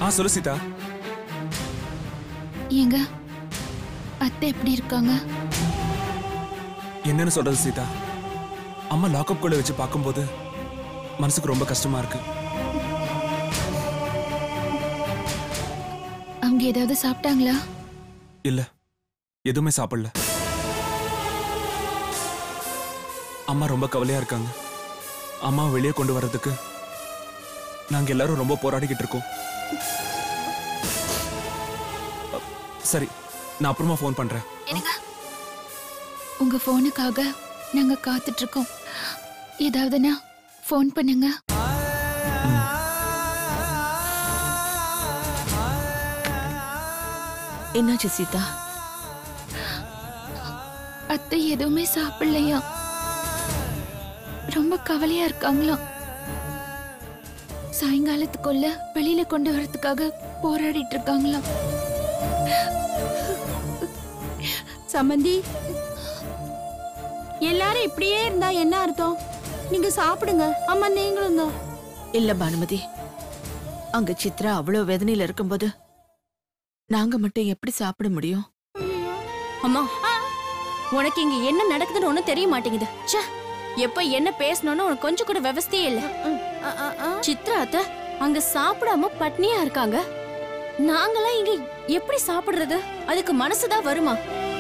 ஆ சொல்லு சீதா ஏங்க அத்தை எப்படி இருக்காங்க என்னன்னு சொல்றது சீதா அம்மா லாக்அப் கூட வச்சு பார்க்கும்போது மனசுக்கு ரொம்ப கஷ்டமா இருக்கு அவங்க ஏதாவது சாப்பிட்டாங்களா இல்ல எதுவுமே சாப்பிடல அம்மா ரொம்ப கவலையா இருக்காங்க அம்மா வெளியே கொண்டு வர்றதுக்கு நாங்க எல்லாரும் ரொம்ப போராடிக்கிட்டு இருக்கோம் அ, சரி நான் அப்புறமா ஃபோன் பண்றேன் உங்க போனுக்காக நாங்க காத்துட்டு இருக்கோம் ஏதாவதுனா ஃபோன் பண்ணுங்க என்னாச்சு சீதா அத்தை எதுவுமே சாப்பிடலையா ரொம்ப கவலையா இருக்காங்களாம் சாயங்காலத்துக்குள்ள வெளியில கொண்டு வரதுக்காக போராடிட்டு இருக்காங்களாம் சம்மந்தி எல்லாரும் இப்படியே இருந்தா என்ன அர்த்தம் நீங்க சாப்பிடுங்க அம்மா நீங்களும் தான் இல்ல பானுமதி அங்க சித்ரா அவ்வளவு வேதனையில இருக்கும்போது நாங்க மட்டும் எப்படி சாப்பிட முடியும் அம்மா உனக்கு இங்க என்ன நடக்குதுன்னு ஒண்ணும் தெரிய மாட்டேங்குது ச்சே எப்ப என்ன பேசணும்னு உனக்கு கொஞ்சம் கூட விவஸ்தையே இல்ல அ, அ, அ. சித்ரா அத்தை அங்க சாப்பிடாம பட்னியா இருக்காங்க நாங்கெல்லாம் இங்க எப்படி சாப்பிடுறது அதுக்கு மனசுதான் வருமா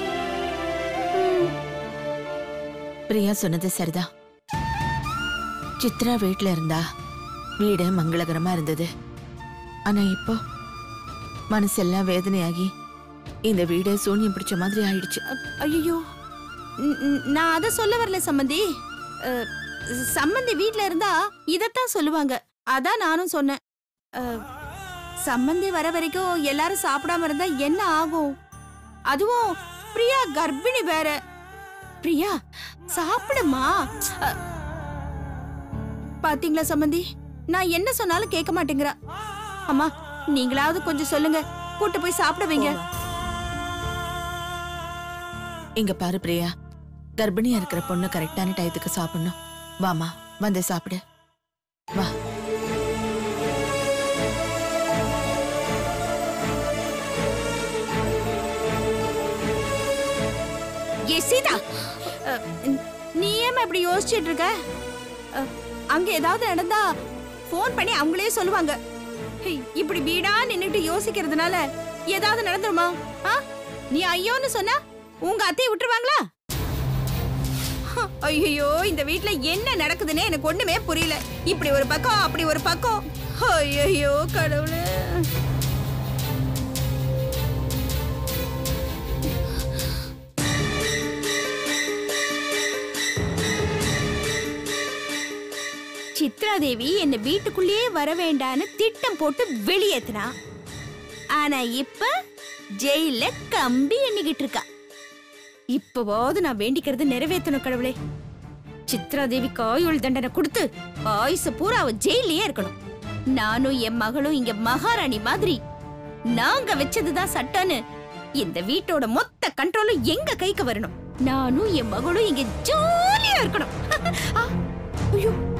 பிரியா சொன்னது சரிதான் சித்ரா வீட்ல இருந்தா வீடு மங்களகரமா இருந்தது ஆனா இப்போ மனசெல்லாம் வேதனையாகி இந்த வீடு சூன்யம் பிடிச்ச மாதிரி ஆயிடுச்சு ஐயோ ந- ந- நான் அத சொல்ல வரல சம்மந்தி அ, சம்மந்தி வீட்ல இருந்தா இதத்தான் சொல்லுவாங்க அதான் நானும் சொன்னேன் அ, சம்மந்தி வர வரைக்கும் எல்லாரும் சாப்பிடாம இருந்தா என்ன ஆகும் அதுவும் பிரியா கர்ப்பிணி வேற பிரியா சாப்பிடுமா அ, பாத்தீங்களா சம்மந்தி நான் என்ன சொன்னாலும் கேட்க மாட்டேங்கிறா அம்மா நீங்களாவது கொஞ்சம் சொல்லுங்க கூட்டு போய் சாப்பிட வைங்க இங்க பாரு பிரியா கர்ப்பிணியா இருக்கிற பொண்ணு கரெக்டான டயத்துக்கு சாப்பிடணும் வாமா வந்து சாப்பிடு வா ஏ சீதா அ, நீ ஏமா இப்படி யோசிச்சுட்டு இருக்க அ, அங்க ஏதாவது நடந்தா ஃபோன் பண்ணி அவங்களே சொல்லுவாங்க ஹேய், இப்படி வீடா நின்னுட்டு யோசிக்கிறதுனால ஏதாவது நடந்துருமா ஆ? நீ ஐயோன்னு சொன்னா உங்க அத்தையை விட்டுருவாங்களா ஐயோ இந்த வீட்ல என்ன நடக்குதுன்னே எனக்கு ஒண்ணுமே புரியல இப்படி ஒரு பக்கம் அப்படி ஒரு பக்கம் ஐயோ கடவுளே சித்ராதேவி என்ன வீட்டுக்குள்ளேயே வர வேண்டான்னு திட்டம் போட்டு வெளியேத்துனா ஆனா இப்ப ஜெயில கம்பி எண்ணிக்கிட்டு இருக்கா இப்பவாவது நான் வேண்டிக்கிறது நிறைவேற்றணும் கடவுளே சித்ராதேவி ஆயுள் தண்டனை கொடுத்து ஆயுசு பூரா அவ ஜெயிலே இருக்கணும் நானும் என் மகளும் இங்க மகாராணி மாதிரி நாங்க வச்சதுதான் சட்டம்னு இந்த வீட்டோட மொத்த கண்ட்ரோலும் எங்க கைக்கு வரணும் நானும் என் மகளும் இங்க ஜாலியா இருக்கணும் ஆ, ஐயோ